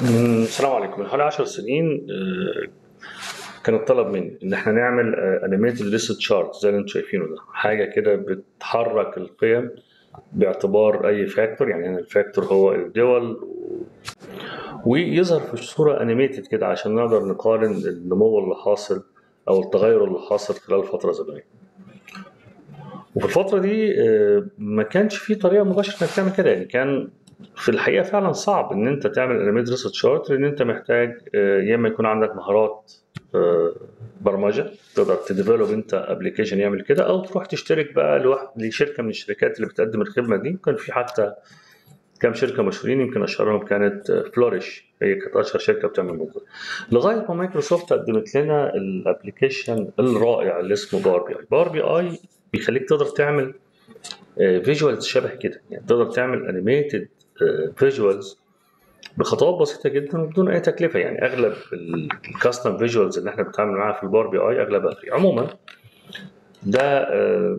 من السلام عليكم من حوالي 10 سنين آه، كان الطلب مني ان احنا نعمل انيميتد ليست شارت زي اللي انتم شايفينه ده حاجه كده بتحرك القيم باعتبار اي فاكتور يعني هنا الفاكتور هو الدول و- ويظهر في الصوره انيميتد كده عشان نقدر نقارن النمو اللي حاصل او التغير اللي حاصل خلال فتره زمنيه وفي الفتره دي آه، ما كانش في طريقه مباشره انك تعمل كده يعني كان في الحقيقه فعلا صعب ان انت تعمل انيميتد ريسيرش شارت لان انت محتاج آه، يا اما يكون عندك مهارات آه، برمجه تقدر تديفلوب انت ابلكيشن يعمل كده او تروح تشترك بقى لواحد لشركه من الشركات اللي بتقدم الخدمه دي كان في حتى كام شركه مشهورين يمكن اشهرهم كانت فلوريش هي كانت اشهر شركه بتعمل الموضوع لغايه ما مايكروسوفت قدمت لنا الابلكيشن الرائع اللي اسمه باور بي اي باور بي اي بيخليك تقدر تعمل فيجوالز شبه كده يعني تقدر تعمل انيميتد فيجوالز بخطوات بسيطه جدا وبدون اي تكلفه يعني اغلب الكاستم فيجوالز اللي احنا بنتعامل معاها في الباور بي اي اغلبها فري عموما ده آه،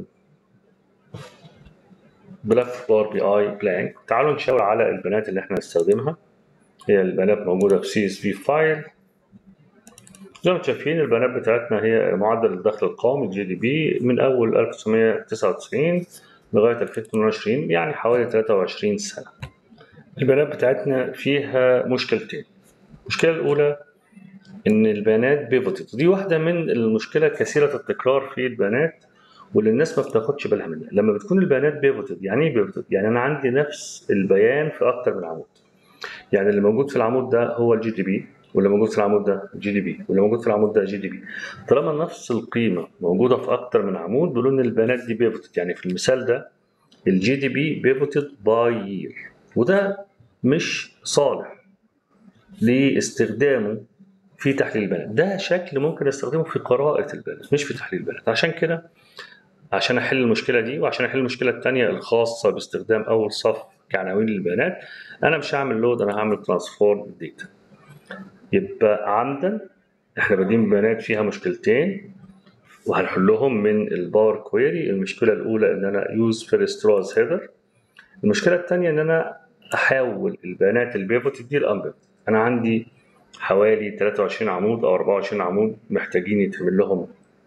ملف باور بي اي بلانك تعالوا نشاور على البيانات اللي احنا هنستخدمها هي البيانات موجوده في سي اس في فايل زي ما انتم شايفين البيانات بتاعتنا هي معدل الدخل القومي الجي دي بي من اول 1999 لغايه 2022 يعني حوالي 23 سنه البيانات بتاعتنا فيها مشكلتين المشكله الاولى ان البيانات بيفوتد دي واحده من المشكله كثيره التكرار في البيانات واللي الناس ما بتاخدش بالها منها لما بتكون البيانات بيفوتد يعني ايه بيفوتد يعني انا عندي نفس البيان في اكتر من عمود يعني اللي موجود في العمود ده هو الجي دي بي واللي موجود في العمود ده جي دي بي واللي موجود في العمود ده جي دي بي طالما نفس القيمه موجوده في اكتر من عمود بيقولوا ان البيانات دي بيفوتد يعني في المثال ده الجي دي بي بيفوتد باي يير وده مش صالح لاستخدامه في تحليل البيانات ده شكل ممكن استخدمه في قراءة البيانات مش في تحليل البيانات عشان كده عشان احل المشكلة دي وعشان احل المشكلة التانية الخاصة باستخدام اول صف كعناوين للبيانات انا مش هعمل لود انا هعمل ترانسفورم داتا يبقى عمدا احنا بادئين بيانات فيها مشكلتين وهنحلهم من الباور كويري المشكلة الأولى إن أنا يوز فيرست روز هيدر المشكلة الثانية إن أنا أحول البيانات البيفوت دي لأنبيفوت أنا عندي حوالي 23 عمود أو 24 عمود محتاجين يتعمل لهم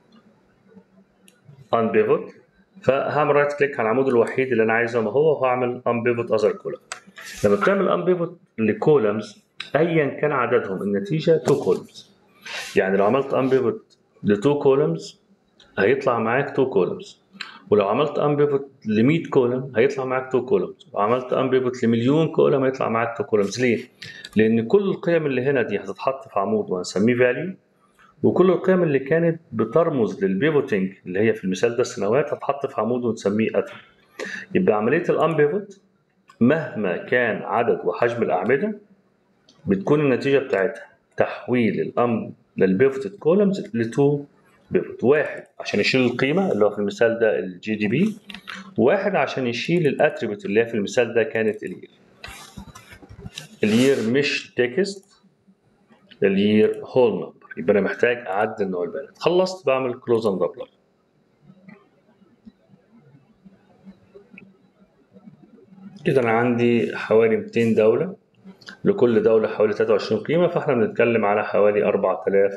unpivot فهعمل رايت كليك على العمود الوحيد اللي انا عايزه ما هو وهعمل unpivot other column لما بتعمل unpivot لكولمز ايا كان عددهم النتيجه 2 columns يعني لو عملت unpivot ل 2 columns هيطلع معاك 2 columns ولو عملت unpivot ل 100 كولم هيطلع معاك 2 columns وعملت unpivot لمليون كولم هيطلع معاك 2 columns ليه؟ لان كل القيم اللي هنا دي هتتحط في عمود وهنسميه value وكل القيم اللي كانت بترمز للبيفوتنج اللي هي في المثال ده السنوات هتحط في عمود ونسميه اتم يبقى عمليه الانبيفوت مهما كان عدد وحجم الاعمده بتكون النتيجه بتاعتها تحويل الام للبيفوتد كولمز لتو بيفوت واحد عشان يشيل القيمه اللي هو في المثال ده الجي دي بي واحد عشان يشيل الاتريبيوت اللي هي في المثال ده كانت الير الير مش تكست الير هول نمبر يبقى انا محتاج اعدل نوع البيانات خلصت بعمل كلوز اند ابلاي كده انا عندي حوالي 200 دوله لكل دوله حوالي 23 قيمه فاحنا بنتكلم على حوالي 4000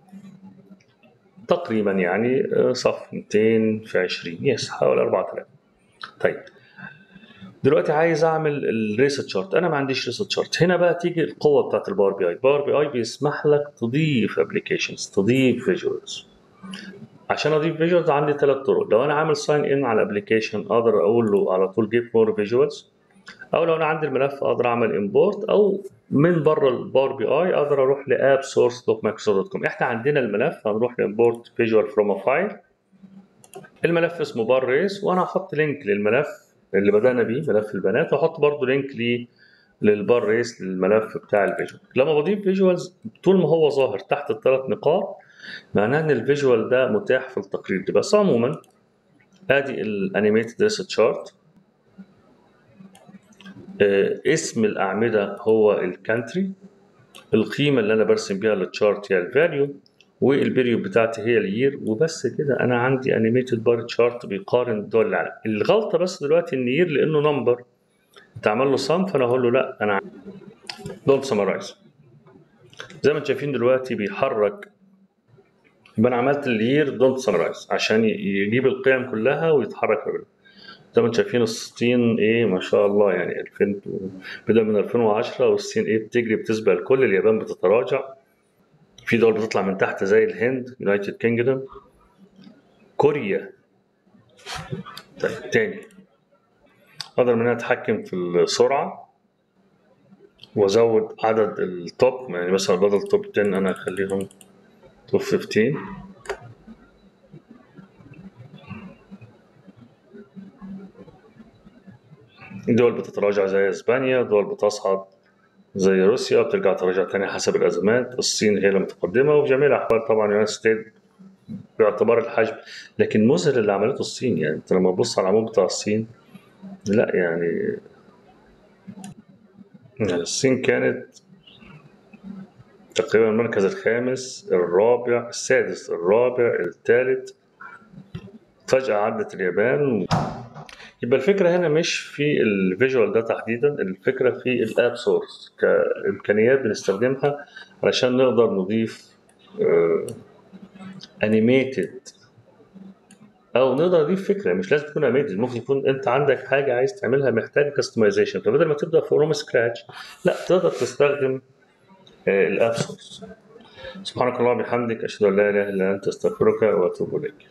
تقريبا يعني آه، صف 200 في 20 يس حوالي 4000 طيب دلوقتي عايز اعمل الريست شارت انا ما عنديش ريست شارت هنا بقى تيجي القوه بتاعت الباور بي اي الباور بي اي بيسمح لك تضيف ابلكيشنز تضيف فيجوالز عشان اضيف فيجوالز عندي ثلاث طرق لو انا عامل ساين ان على ابلكيشن اقدر اقول له على طول جيب مور فيجوالز او لو انا عندي الملف اقدر اعمل امبورت او من بره الباور بي اي اقدر اروح لاب سورس دوت مايكروسوفت دوت كوم احنا عندنا الملف هنروح لامبورت فيجوال فروم ا فايل الملف اسمه بار ريس وانا هحط لينك للملف اللي بدانا بيه ملف البيانات واحط برضو لينك ليه للبار ريس للملف بتاع الفيجوال لما بضيف فيجوالز طول ما هو ظاهر تحت الثلاث نقاط معناه ان الفيجوال ده متاح في التقرير ده بس عموما ادي الانيميتد ريست شارت اسم الاعمده هو الكانتري القيمه اللي انا برسم بيها للتشارت هي الفاليو والبيريود بتاعتي هي الير وبس كده انا عندي انيميتد بار تشارت بيقارن دول العالم الغلطه بس دلوقتي ان يير لانه نمبر اتعمل له صم فانا اقول له لا انا دونت سمرايز زي ما انتم شايفين دلوقتي بيحرك يبقى انا عملت الير دونت سمرايز عشان ي- يجيب القيم كلها ويتحرك ما بينهم زي ما انتم شايفين الصين ايه ما شاء الله يعني 2000 و- بدا من 2010 والصين ايه بتجري بتسبق الكل اليابان بتتراجع في دول بتطلع من تحت زي الهند يونايتد كينجدوم كوريا طيب تاني اقدر من انا اتحكم في السرعه وازود عدد التوب يعني مثلا بدل توب 10 انا اخليهم توب 15 دول بتتراجع زي اسبانيا دول بتصعد زي روسيا بترجع تراجع تاني حسب الازمات الصين هي المتقدمه وفي جميع الاحوال طبعا يونايتد ستيت باعتبار الحجم لكن مذهل اللي عملته الصين يعني انت لما تبص على العمود بتاع الصين لا يعني يعني الصين كانت تقريبا المركز الخامس الرابع السادس الرابع الثالث فجأة عدت اليابان يبقى الفكرة هنا مش في الفيجوال ده تحديدا الفكرة في الاب سورس كإمكانيات بنستخدمها علشان نقدر نضيف انيميتد او نقدر نضيف فكره مش لازم تكون انيميتد ممكن يكون انت عندك حاجه عايز تعملها محتاج كاستمايزيشن فبدل ما تبدا فروم سكراتش لا تقدر تستخدم الاب سورس سبحانك اللهم وبحمدك اشهد ان لا اله الا انت استغفرك واتوب اليك